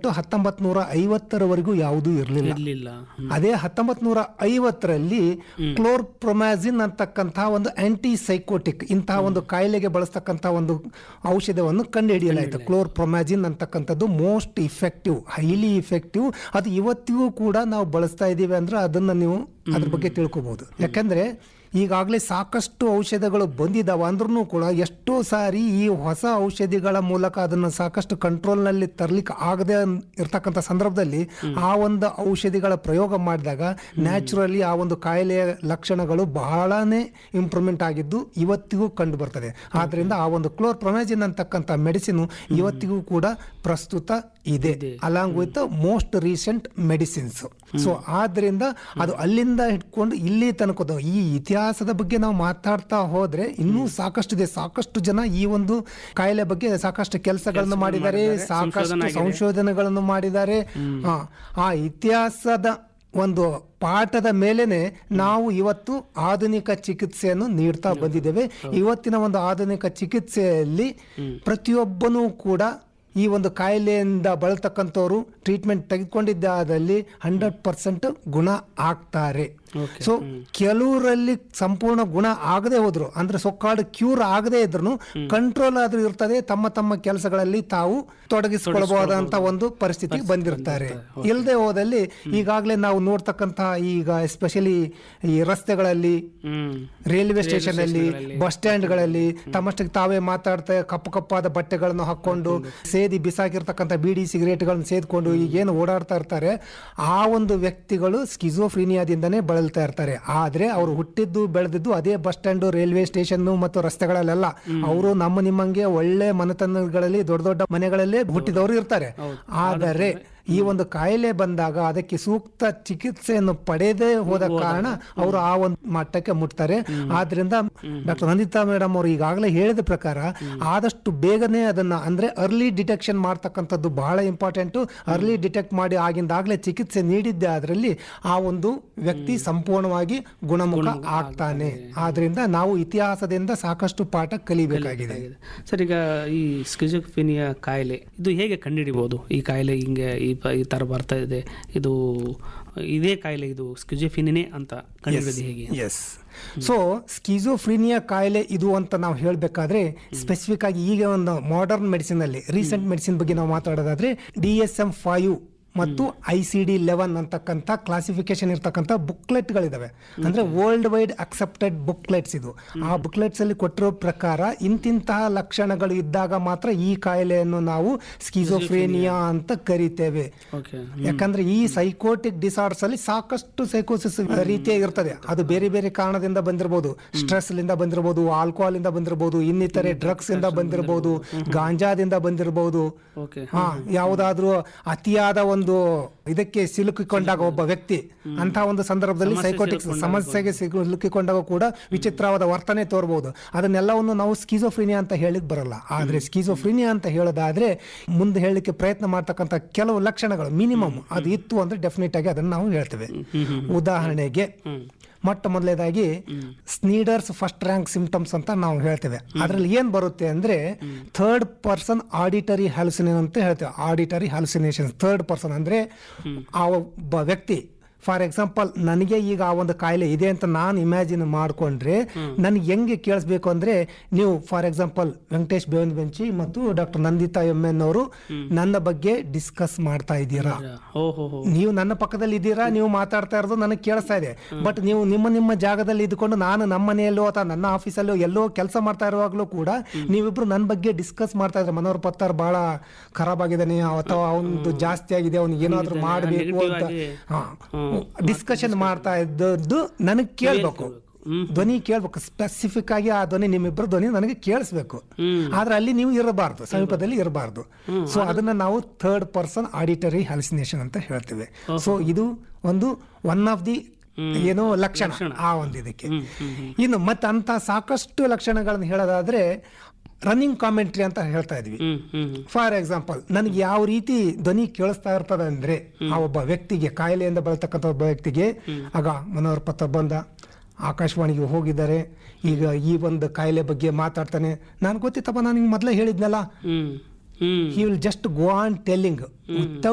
ಸಾಕಷ್ಟು ಹತ್ತೊಂಬತ್ ನೂರ ಐವತ್ತರವರೆಗೂ ಯಾವುದೂ ಇರಲಿಲ್ಲ ಇರ್ಲಿಲ್ಲ ಹ್ಮ್. ಅದೇ ಹತ್ತೊಂಬತ್ ನೂರ ಐವತ್ತರಲ್ಲಿ ಕ್ಲೋರ್ಪ್ರೊಮ್ಯಾಸಿನ್ ಅಂತಕ್ಕಂತಹ ಒಂದು ಆಂಟಿ ಸೈಕೋಟಿಕ್ ಇಂತಹ ಒಂದು ಕಾಯಿಲೆಗೆ ಬಳಸ್ತಕ್ಕಂತಹ ಒಂದು ಔಷಧವನ್ನು ಕಂಡುಹಿಡಿಯಲಾಯಿತು ಕ್ಲೋರ್ಪ್ರೊಮ್ಯಾಸಿನ್ ಅಂತಕ್ಕಂಥದ್ದು ಮೋಸ್ಟ್ ಇಫೆಕ್ಟಿವ್ ಹೈಲಿ ಇಫೆಕ್ಟಿವ್ ಅದು ಇವತ್ತಿಗೂ ಕೂಡ ನಾವು ಬಳಸ್ತಾ ಇದ್ದೀವಿ ಅಂದ್ರೆ ಅದನ್ನ ನೀವು ಅದ್ರ ಬಗ್ಗೆ ತಿಳ್ಕೊಬಹುದು ಯಾಕಂದ್ರೆ ಈಗಾಗಲೇ ಸಾಕಷ್ಟು ಔಷಧಗಳು ಬಂದಿದ್ದಾವೆ ಅಂದ್ರೂ ಕೂಡ ಎಷ್ಟೋ ಸಾರಿ ಈ ಹೊಸ ಔಷಧಿಗಳ ಮೂಲಕ ಅದನ್ನು ಸಾಕಷ್ಟು ಕಂಟ್ರೋಲ್ನಲ್ಲಿ ತರ್ಲಿಕ್ಕೆ ಆಗದೆ ಇರ್ತಕ್ಕಂಥ ಸಂದರ್ಭದಲ್ಲಿ ಆ ಒಂದು ಔಷಧಿಗಳ ಪ್ರಯೋಗ ಮಾಡಿದಾಗ ನ್ಯಾಚುರಲಿ ಆ ಒಂದು ಕಾಯಿಲೆಯ ಲಕ್ಷಣಗಳು ಬಹಳನೇ ಇಂಪ್ರೂವ್ಮೆಂಟ್ ಆಗಿದ್ದು ಇವತ್ತಿಗೂ ಕಂಡು ಬರ್ತದೆ ಆದ್ರಿಂದ ಆ ಒಂದು ಕ್ಲೋರ್ ಪ್ರೊಮ್ಯಾಜಿನ್ ಅಂತಕ್ಕಂಥ ಮೆಡಿಸಿನ್ ಇವತ್ತಿಗೂ ಕೂಡ ಪ್ರಸ್ತುತ ಇದೆ along with most recent medicines so ಆದ್ರಿಂದ ಅದು ಅಲ್ಲಿಂದ ಹಿಡ್ಕೊಂಡು ಇಲ್ಲಿ ತನಕದ ಈ ಇತಿಹಾಸದ ಬಗ್ಗೆ ನಾವು ಮಾತಾಡ್ತಾ ಹೋದ್ರೆ ಇನ್ನೂ ಸಾಕಷ್ಟು ಇದೆ ಸಾಕಷ್ಟು ಜನ ಈ ಒಂದು ಕಾಯಿಲೆ ಬಗ್ಗೆ ಸಾಕಷ್ಟು ಕೆಲಸಗಳನ್ನು ಮಾಡಿದ್ದಾರೆ ಸಾಕಷ್ಟು ಸಂಶೋಧನೆಗಳನ್ನು ಮಾಡಿದ್ದಾರೆ ಹಾ, ಆ ಇತಿಹಾಸದ ಒಂದು ಪಾಠದ ಮೇಲೆನೆ ನಾವು ಇವತ್ತು ಆಧುನಿಕ ಚಿಕಿತ್ಸೆಯನ್ನು ನೀಡ್ತಾ ಬಂದಿದ್ದೇವೆ ಇವತ್ತಿನ ಒಂದು ಆಧುನಿಕ ಚಿಕಿತ್ಸೆಯಲ್ಲಿ ಪ್ರತಿಯೊಬ್ಬನೂ ಕೂಡ ಈ ಒಂದು ಕಾಯಿಲೆಯಿಂದ ಬಳತಕ್ಕಂಥವ್ರು ಟ್ರೀಟ್ಮೆಂಟ್ ತೆಗೆದುಕೊಂಡಿದ್ದಾದಲ್ಲಿ ಹಂಡ್ರೆಡ್ ಪರ್ಸೆಂಟ್ ಗುಣ ಆಗ್ತಾರೆ ಸೊ ಕೆಲವರಲ್ಲಿ ಸಂಪೂರ್ಣ ಗುಣ ಆಗದೆ ಹೋದ್ರು ಅಂದ್ರೆ ಸೊಕ್ಕಾಡು ಕ್ಯೂರ್ ಆಗದೆ ಇದ್ರು ಕಂಟ್ರೋಲ್ ಆದ್ರೂ ಇರ್ತದೆ ತಮ್ಮ ತಮ್ಮ ಕೆಲಸಗಳಲ್ಲಿ ತಾವು ತೊಡಗಿಸಿಕೊಳ್ಳಬಹುದಂತ ಒಂದು ಪರಿಸ್ಥಿತಿ ಬಂದಿರ್ತಾರೆ ಇಲ್ಲದೆ ಹೋದಲ್ಲಿ ಈಗಾಗಲೇ ನಾವು ನೋಡ್ತಕ್ಕಂತಹ ಈಗ ಎಸ್ಪೆಷಲಿ ಈ ರಸ್ತೆಗಳಲ್ಲಿ ಹ್ಮ್ ರೈಲ್ವೆ ಸ್ಟೇಷನ್ ಅಲ್ಲಿ ಬಸ್ ಸ್ಟ್ಯಾಂಡ್ಗಳಲ್ಲಿ ತಮ್ಮಷ್ಟಕ್ಕೆ ತಾವೇ ಮಾತಾಡ್ತಾ ಕಪ್ಪು ಕಪ್ಪಾದ ಬಟ್ಟೆಗಳನ್ನು ಹಾಕೊಂಡು ಸೇದಿ ಬಿಸಾಕಿರ್ತಕ್ಕಂಥ ಬೀಡಿ ಸಿಗರೇಟ್ಗಳನ್ನು ಸೇದ್ಕೊಂಡು ಈಗೇನು ಓಡಾಡ್ತಾ ಇರ್ತಾರೆ ಆ ಒಂದು ವ್ಯಕ್ತಿಗಳು ಸ್ಕಿಜೋಫ್ರೀನಿಯಾದಿಂದನೇ ಬಳಲ್ತಾ ಇರ್ತಾರೆ ಆದ್ರೆ ಅವರು ಹುಟ್ಟಿದ್ದು ಬೆಳೆದಿದ್ದು ಅದೇ ಬಸ್ ಸ್ಟ್ಯಾಂಡ್ ರೈಲ್ವೆ ಸ್ಟೇಷನ್ ಮತ್ತು ರಸ್ತೆಗಳಲ್ಲೆಲ್ಲ ಅವರು ನಮ್ಮ ನಿಮ್ಮಂಗೆ ಒಳ್ಳೆ ಮನೆತನಗಳಲ್ಲಿ ದೊಡ್ಡ ದೊಡ್ಡ ಮನೆಗಳಲ್ಲೇ ಹುಟ್ಟಿದವರು ಇರ್ತಾರೆ ಆದರೆ ಈ ಒಂದು ಕಾಯಿಲೆ ಬಂದಾಗ ಅದಕ್ಕೆ ಸೂಕ್ತ ಚಿಕಿತ್ಸೆಯನ್ನು ಪಡೆದೇ ಹೋದ ಕಾರಣ ಅವರು ಆ ಒಂದು ಮಟ್ಟಕ್ಕೆ ಮುಟ್ತಾರೆ ಆದ್ರಿಂದ ಡಾಕ್ಟರ್ ನಂದಿತಾ ಮೇಡಮ್ ಅವರು ಈಗಾಗಲೇ ಹೇಳಿದ ಪ್ರಕಾರ ಆದಷ್ಟು ಬೇಗನೆ ಅದನ್ನ ಅಂದ್ರೆ ಅರ್ಲಿ ಡಿಟೆಕ್ಷನ್ ಮಾಡ್ತಕ್ಕಂಥದ್ದು ಬಹಳ ಇಂಪಾರ್ಟೆಂಟ್ ಅರ್ಲಿ ಡಿಟೆಕ್ಟ್ ಮಾಡಿ ಆಗಿಂದಾಗಲೇ ಚಿಕಿತ್ಸೆ ನೀಡಿದ್ದೆ ಅದರಲ್ಲಿ ಆ ಒಂದು ವ್ಯಕ್ತಿ ಸಂಪೂರ್ಣವಾಗಿ ಗುಣಮುಖ ಆಗ್ತಾನೆ ಆದ್ರಿಂದ ನಾವು ಇತಿಹಾಸದಿಂದ ಸಾಕಷ್ಟು ಪಾಠ ಕಲಿಬೇಕಾಗಿದೆ ಸರ್ ಈಗ ಈ ಸ್ಕಿಜೋಫಿನಿಯಾ ಕಾಯಿಲೆ ಇದು ಹೇಗೆ ಕಂಡುಹಿಡಿಬೋದು ಈ ಕಾಯಿಲೆ ಹಿಂಗೆ ಈ ಪ- ಈ ಥರ ಬರ್ತಾ ಇದೆ ಇದು ಇದೇ ಕಾಯಿಲೆ ಇದು ಸ್ಕಿಜೋಫಿನಿನೇ ಅಂತ ಕಂಡುಹಿಡಿಯೋದು ಹೇಗೆ ಎಸ್ ಸೊ ಸ್ಕಿಜೋಫ್ರೀನಿಯಾ ಕಾಯಿಲೆ ಇದು ಅಂತ ನಾವು ಹೇಳಬೇಕಾದ್ರೆ ಸ್ಪೆಸಿಫಿಕ್ ಆಗಿ ಈಗ ಒಂದು ಮಾಡರ್ನ್ ಮೆಡಿಸಿನ್ ಅಲ್ಲಿ ರೀಸೆಂಟ್ ಮೆಡಿಸಿನ್ ಬಗ್ಗೆ ನಾವು ಮಾತಾಡೋದಾದ್ರೆ ಡಿ ಎಸ್ ಎಂ ಫೈವ್ ಮತ್ತು ಐ ಸಿ ಡಿ ಲೆವೆನ್ ಅಂತಕ್ಕಂಥ ಕ್ಲಾಸಿಫಿಕೇಶನ್ ಇರ್ತಕ್ಕಂಥ ಬುಕ್ಲೆಟ್ಗಳಿದಾವೆ ಅಂದ್ರೆ ವರ್ಲ್ಡ್ ವೈಡ್ ಅಕ್ಸೆಪ್ಟೆಡ್ ಬುಕ್ಲೆಟ್ಸ್ ಇದು ಆ ಬುಕ್ಲೆಟ್ಸ್ ಅಲ್ಲಿ ಕೊಟ್ಟಿರೋ ಪ್ರಕಾರ ಇಂತಿಂತಹ ಲಕ್ಷಣಗಳು ಇದ್ದಾಗ ಮಾತ್ರ ಈ ಕಾಯಿಲೆಯನ್ನು ನಾವು ಸ್ಕಿಜೋಫ್ರೇನಿಯಾ ಅಂತ ಕರಿತೇವೆ ಓಕೆ ಯಾಕಂದ್ರೆ ಈ ಸೈಕೋಟಿಕ್ ಡಿಸಾರ್ಡರ್ಸ್ ಅಲ್ಲಿ ಸಾಕಷ್ಟು ಸೈಕೋಸಿಸ್ ರೀತಿಯ ಇರ್ತದೆ ಅದು ಬೇರೆ ಬೇರೆ ಕಾರಣದಿಂದ ಬಂದಿರಬಹುದು ಸ್ಟ್ರೆಸ್ ಲಿಂದ ಬಂದಿರಬಹುದು ಆಲ್ಕೋಹಾಲ್ ಇಂದ ಬಂದಿರಬಹುದು ಇನ್ನಿತರೆ ಡ್ರಗ್ಸ್ ಇಂದ ಬಂದಿರಬಹುದು ಗಾಂಜಾದಿಂದ ಬಂದಿರಬಹುದು ಓಕೆ ಹಾ ಯಾವುದಾದ್ರೂ ಅತಿಯಾದ ಒಂದು ಇದಕ್ಕೆ ಸಿಲುಕಿಕೊಂಡಾಗ ಒಬ್ಬ ವ್ಯಕ್ತಿ ಅಂತ ಒಂದು ಸಂದರ್ಭದಲ್ಲಿ ಸೈಕೋಟಿಕ್ ಸಮಸ್ಯೆಗೆ ಸಿಲುಕಿಕೊಂಡಾಗ ಕೂಡ ವಿಚಿತ್ರವಾದ ವರ್ತನೆ ತೋರ್ಬಹುದು ಅದನ್ನೆಲ್ಲವನ್ನು ನಾವು ಸ್ಕಿಜೋಫ್ರಿನಿಯಾ ಅಂತ ಹೇಳಿಕ್ ಬರಲ್ಲ ಆದ್ರೆ ಸ್ಕಿಜೋಫ್ರಿನಿಯಾ ಅಂತ ಹೇಳೋದಾದ್ರೆ ಮುಂದೆ ಹೇಳಲಿಕ್ಕೆ ಪ್ರಯತ್ನ ಮಾಡ್ತಕ್ಕಂಥ ಕೆಲವು ಲಕ್ಷಣಗಳು ಮಿನಿಮಮ್ ಅದು ಇತ್ತು ಅಂದ್ರೆ ಡೆಫಿನೆಟ್ ಆಗಿ ಅದನ್ನ ನಾವು ಹೇಳ್ತೇವೆ ಉದಾಹರಣೆಗೆ ಮೊಟ್ಟ ಮೊದಲನೇದಾಗಿ ಸ್ನೀಡರ್ಸ್ ಫಸ್ಟ್ ರ್ಯಾಂಕ್ ಸಿಂಪ್ಟಮ್ಸ್ ಅಂತ ನಾವು ಹೇಳ್ತೇವೆ ಅದರಲ್ಲಿ ಏನ್ ಬರುತ್ತೆ ಅಂದ್ರೆ ಥರ್ಡ್ ಪರ್ಸನ್ ಆಡಿಟರಿ ಹ್ಯಾಲುಸಿನೇಷನ್ ಅಂತ ಹೇಳ್ತೇವೆ ಆಡಿಟರಿ ಹ್ಯಾಲುಸಿನೇಷನ್ ಥರ್ಡ್ ಪರ್ಸನ್ ಅಂದ್ರೆ ಆ ಒಬ್ಬ ವ್ಯಕ್ತಿ ಫಾರ್ ಎಕ್ಸಾಂಪಲ್ ನನಗೆ ಈಗ ಆ ಒಂದು ಕಾಯಿಲೆ ಇದೆ ಅಂತ ನಾನು ಇಮ್ಯಾಜಿನ್ ಮಾಡ್ಕೊಂಡ್ರೆ ನನ್ಗೆ ಹೆಂಗೆ ಕೇಳಿಸ್ಬೇಕು ಅಂದ್ರೆ ನೀವು ಫಾರ್ ಎಕ್ಸಾಂಪಲ್ ವೆಂಕಟೇಶ್ ಬೇವನ್ ಬೆಂಚಿ ಮತ್ತು ಡಾಕ್ಟರ್ ನಂದಿತಾ ಎಂ ಎನ್ ಅವರು ನನ್ನ ಬಗ್ಗೆ ಡಿಸ್ಕಸ್ ಮಾಡ್ತಾ ಇದ್ದೀರಾ ಓ ಹೋ ಹೋ ನೀವು ನನ್ನ ಪಕ್ಕದಲ್ಲಿ ಇದ್ದೀರಾ ನೀವು ಮಾತಾಡ್ತಾ ಇರೋದು ನನಗೆ ಕೇಳಿಸ್ತಾ ಇದೆ ಬಟ್ ನೀವು ನಿಮ್ಮ ನಿಮ್ಮ ಜಾಗದಲ್ಲಿ ಇದ್ಕೊಂಡು ನಾನು ನಮ್ಮ ಮನೆಯಲ್ಲೋ ಅಥವಾ ನನ್ನ ಆಫೀಸಲ್ಲೋ ಎಲ್ಲೋ ಕೆಲಸ ಮಾಡ್ತಾ ಇರುವಾಗಲೂ ಕೂಡ ನೀವಿಬ್ರು ನನ್ನ ಬಗ್ಗೆ ಡಿಸ್ಕಸ್ ಮಾಡ್ತಾ ಇದ್ರೆ ಮನೋಹರ್ ಪತ್ತಾರ್ ಬಹಳ ಖರಾಬ್ ಆಗಿದ್ದಾನೆ ಅಥವಾ ಅವನದು ಜಾಸ್ತಿ ಆಗಿದೆ ಅವ್ನಿಗೆ ಏನಾದ್ರೂ ಮಾಡಬೇಕು ಅಂತ ಡಿಸ್ಕಷನ್ ಮಾಡ್ತಾ ಇದ್ದದ್ದು ನನಗೆ ಕೇಳ್ಬೇಕು ಧ್ವನಿ ಕೇಳ್ಬೇಕು ಸ್ಪೆಸಿಫಿಕ್ ಆಗಿ ಆ ಧ್ವನಿ ನಿಮ್ಮಿಬ್ಬರ ಧ್ವನಿ ನನಗೆ ಕೇಳಿಸ್ಬೇಕು ಆದ್ರೆ ಅಲ್ಲಿ ನೀವು ಇರಬಾರ್ದು ಸಮೀಪದಲ್ಲಿ ಇರಬಾರ್ದು ಸೊ ಅದನ್ನ ನಾವು ಥರ್ಡ್ ಪರ್ಸನ್ ಆಡಿಟರಿ ಹ್ಯಾಲಿಸಿನೇಷನ್ ಅಂತ ಹೇಳ್ತೇವೆ ಸೊ ಇದು ಒಂದು ಒನ್ ಆಫ್ ದಿ ಏನೋ ಲಕ್ಷಣ ಆ ಒಂದು ಇದಕ್ಕೆ ಇನ್ನು ಮತ್ತೆ ಅಂತ ಸಾಕಷ್ಟು ಲಕ್ಷಣಗಳನ್ನು ಹೇಳೋದಾದ್ರೆ ರನ್ನಿಂಗ್ ಕಾಮೆಂಟ್ರಿ ಅಂತ ಹೇಳ್ತಾ ಇದ್ವಿ ಹ್ಮ್ ಹ್ಮ್ ಫಾರ್ ಎಕ್ಸಾಂಪಲ್ ನನಗೆ ಯಾವ ರೀತಿ ಧ್ವನಿ ಕೇಳಿಸ್ತಾ ಇರ್ತದೆ ಅಂದ್ರೆ ಆ ಒಬ್ಬ ವ್ಯಕ್ತಿಗೆ ಕಾಯಿಲೆಯಿಂದ ಬಳತಕ್ಕಂಥ ಒಬ್ಬ ವ್ಯಕ್ತಿಗೆ ಆಗ ಮನೋಹರ್ ಪತ್ರ ಬಂದ ಆಕಾಶವಾಣಿಗೆ ಹೋಗಿದ್ದಾರೆ ಈಗ ಈ ಒಂದು ಕಾಯಿಲೆ ಬಗ್ಗೆ ಮಾತಾಡ್ತಾನೆ ನಾನು ಗೊತ್ತಿತ್ತಪ್ಪ ನಾನು ಹಿಂಗೆ ಮೊದಲೇ ಹೇಳಿದ್ನಲ್ಲ hmm hmm he will just go on telling without